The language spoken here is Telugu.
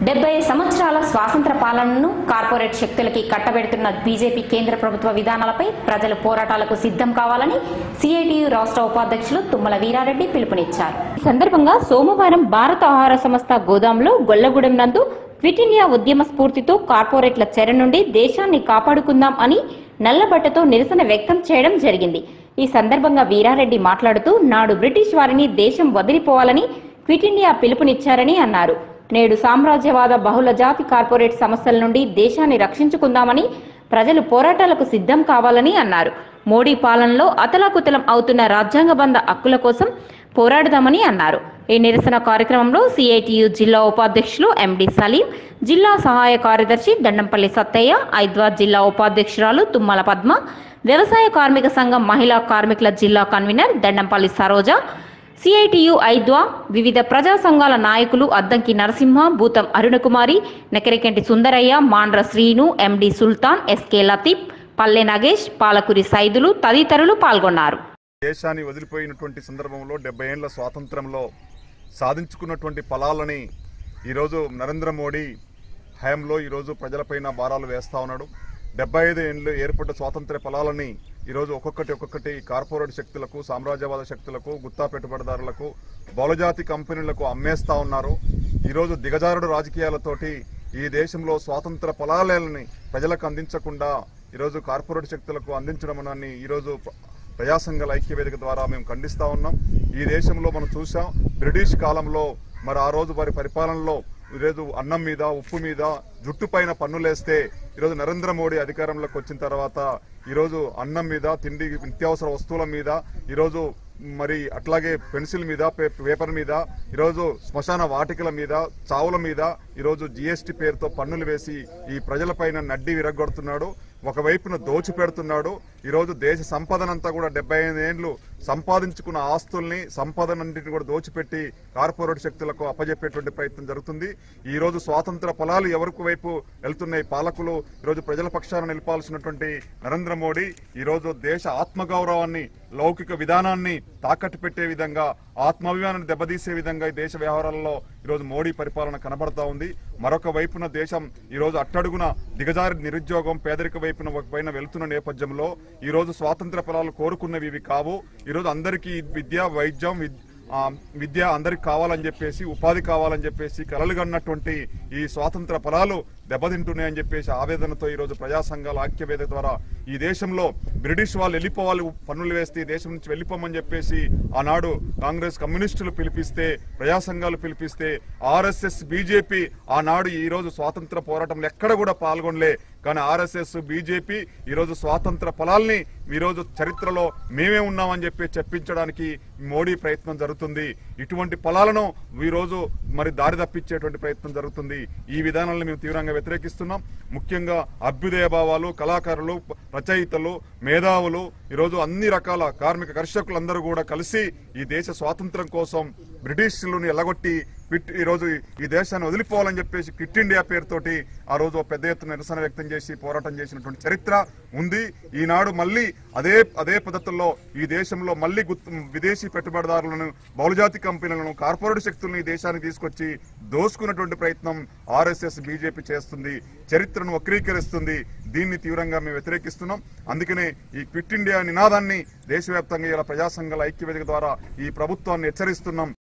డెబ్బై సంవత్సరాల స్వాతంత్ర పాలనను కార్పొరేట్ శక్తులకి కట్టబెడుతున్న బీజేపీ కేంద్ర ప్రభుత్వ విధానాలపై ప్రజలు పోరాటాలకు సిద్ధం కావాలని సిఐటియు రాష్ట్ర ఉపాధ్యక్షులు తుమ్మల వీరారెడ్డి పిలుపునిచ్చారు ఈ సందర్భంగా సోమవారం భారత ఆహార సంస్థ గోదాంలో గొల్లగూడెం నందు క్విట్ ఇండియా ఉద్యమ స్ఫూర్తితో కార్పొరేట్ల చెర నుండి దేశాన్ని కాపాడుకుందాం అని నల్లబట్టతో నిరసన వ్యక్తం చేయడం జరిగింది ఈ సందర్భంగా వీరారెడ్డి మాట్లాడుతూ నాడు బ్రిటిష్ వారిని దేశం వదిలిపోవాలని క్విట్ ఇండియా పిలుపునిచ్చారని అన్నారు నేడు సామ్రాజ్యవాద బహుళ జాతి కార్పొరేట్ సంస్థల నుండి దేశాన్ని రక్షించుకుందామని ప్రజలు పోరాటాలకు సిద్ధం కావాలని అన్నారు మోడీ పాలనలో అతలాకుతలం అవుతున్న రాజ్యాంగబంధ హక్కుల కోసం పోరాడదామని అన్నారు ఈ నిరసన కార్యక్రమంలో సిఐటియు జిల్లా ఉపాధ్యక్షులు ఎండి సలీం జిల్లా సహాయ కార్యదర్శి దండంపల్లి సత్తయ్య ఐద్వార్ జిల్లా ఉపాధ్యక్షురాలు తుమ్మల పద్మ వ్యవసాయ కార్మిక సంఘం మహిళా కార్మికుల జిల్లా కన్వీనర్ దండంపల్లి సరోజ సిఐటియు ఐద్వా వివిధ ప్రజా సంఘాల నాయకులు అద్దంకి నరసింహ భూతం అరుణకుమారి నెకరికెంటి సుందరయ్య మాండ్ర శ్రీను ఎండి సుల్తాన్ ఎస్కే లతీఫ్ పల్లె నగేష్ పాలకురి సైదులు తదితరులు పాల్గొన్నారు దేశాన్ని వదిలిపోయినటువంటి సందర్భంలో డెబ్బై ఏళ్ల స్వాతంత్రంలో సాధించుకున్నటువంటి ఫలాలని ఈరోజు నరేంద్ర మోడీ హయాంలో ఈరోజు ప్రజలపైన భారాలు వేస్తా ఉన్నాడు డెబ్బై ఐదు ఏళ్ళు ఏర్పడ్డ స్వాతంత్ర ఫలాలని ఈరోజు ఒక్కొక్కటి ఒక్కొక్కటి కార్పొరేట్ శక్తులకు సామ్రాజ్యవాద శక్తులకు గుత్తా పెట్టుబడిదారులకు బహుళజాతి కంపెనీలకు అమ్మేస్తా ఉన్నారు ఈరోజు దిగజారుడు రాజకీయాలతోటి ఈ దేశంలో స్వాతంత్ర ఫలాలని ప్రజలకు అందించకుండా ఈరోజు కార్పొరేట్ శక్తులకు అందించడం అని ఈరోజు ప్రజా సంఘాల ఐక్య వేదిక ద్వారా మేము ఖండిస్తా ఉన్నాం ఈ దేశంలో మనం చూసాం బ్రిటిష్ కాలంలో మరి ఆ రోజు వారి పరిపాలనలో ఈరోజు అన్నం మీద ఉప్పు మీద జుట్టు పైన పన్నులేస్తే ఈరోజు నరేంద్ర మోడీ అధికారంలోకి వచ్చిన తర్వాత ఈరోజు అన్నం మీద తిండి నిత్యావసర వస్తువుల మీద ఈరోజు మరి అట్లాగే పెన్సిల్ మీద పే- పేపర్ మీద ఈరోజు శ్మశాన వాటికల మీద చావుల మీద ఈరోజు జిఎస్టి పేరుతో పన్నులు వేసి ఈ ప్రజలపైన నడ్డి విరగొడుతున్నాడు ఒకవైపున దోచి పెడుతున్నాడు ఈరోజు దేశ సంపదనంతా కూడా డెబ్బై ఐదు ఏండ్లు సంపాదించుకున్న ఆస్తుల్ని సంపదనంటిని కూడా దోచిపెట్టి కార్పొరేట్ శక్తులకు అప్పజెప్పేటువంటి ప్రయత్నం జరుగుతుంది ఈ రోజు స్వాతంత్ర ఫలాలు ఎవరికి వైపు వెళ్తున్నాయి పాలకులు ఈరోజు ప్రజల పక్షాన నిలపాల్సినటువంటి నరేంద్ర మోడీ ఈరోజు దేశ ఆత్మగౌరవాన్ని లౌకిక విధానాన్ని తాకట్టు పెట్టే విధంగా ఆత్మాభిమానాన్ని దెబ్బతీసే విధంగా ఈ దేశ వ్యవహారాల్లో ఈరోజు మోడీ పరిపాలన కనబడతా ఉంది మరొక వైపున దేశం ఈరోజు అట్టడుగున దిగజారి నిరుద్యోగం పేదరిక వైపున ఒక పైన వెళ్తున్న నేపథ్యంలో ఈరోజు స్వాతంత్ర ఫలాలు కోరుకున్నవి ఇవి కావు ఈరోజు అందరికీ విద్య వైద్యం విద్- ఆ, విద్య అందరికి కావాలని చెప్పేసి ఉపాధి కావాలని చెప్పేసి కలలు కన్నటువంటి ఈ స్వాతంత్ర ఫలాలు దెబ్బతింటున్నాయని చెప్పేసి ఆవేదనతో ఈరోజు ప్రజా సంఘాల ఐక్యవేద ద్వారా ఈ దేశంలో బ్రిటిష్ వాళ్ళు వెళ్ళిపోవాలి పన్నులు వేస్తే ఈ దేశం నుంచి వెళ్ళిపోమని చెప్పేసి ఆనాడు కాంగ్రెస్ కమ్యూనిస్టులు పిలిపిస్తే ప్రజా సంఘాలు పిలిపిస్తే ఆర్ఎస్ఎస్ బీజేపీ ఆనాడు ఈ రోజు స్వాతంత్ర పోరాటంలో ఎక్కడ కూడా పాల్గొనలే కానీ ఆర్ఎస్ఎస్ బీజేపీ ఈరోజు స్వాతంత్ర ఫలాల్ని ఈరోజు చరిత్రలో మేమే ఉన్నామని చెప్పి చెప్పించడానికి మోడీ ప్రయత్నం జరుగుతుంది ఇటువంటి ఫలాలను ఈరోజు మరి దారి తప్పించేటువంటి ప్రయత్నం జరుగుతుంది ఈ విధానాలను మేము తీవ్రంగా వ్యతిరేకిస్తున్నాం ముఖ్యంగా అభ్యుదయ భావాలు కళాకారులు రచయితలు మేధావులు ఈరోజు అన్ని రకాల కార్మిక కర్షకులందరూ కూడా కలిసి ఈ దేశ స్వాతంత్రం కోసం బ్రిటిష్లను ఎల్లగొట్టి క్విట్ ఈ రోజు ఈ దేశాన్ని వదిలిపోవాలని చెప్పేసి క్విట్ ఇండియా పేరుతోటి ఆ రోజు ఒక పెద్ద ఎత్తున నిరసన వ్యక్తం చేసి పోరాటం చేసినటువంటి చరిత్ర ఉంది ఈనాడు మళ్ళీ అదే అదే పద్ధతుల్లో ఈ దేశంలో మళ్ళీ గుర్తు విదేశీ పెట్టుబడిదారులను బహుళజాతి కంపెనీలను కార్పొరేట్ శక్తులను ఈ దేశానికి తీసుకొచ్చి దోసుకున్నటువంటి ప్రయత్నం ఆర్ఎస్ఎస్ బీజేపీ చేస్తుంది చరిత్రను వక్రీకరిస్తుంది దీన్ని తీవ్రంగా మేము వ్యతిరేకిస్తున్నాం అందుకనే ఈ క్విట్ ఇండియా నినాదాన్ని దేశవ్యాప్తంగా ఇలా ప్రజా సంఘాల ఐక్యవేదిక ద్వారా ఈ ప్రభుత్వాన్ని హెచ్చరిస్తున్నాం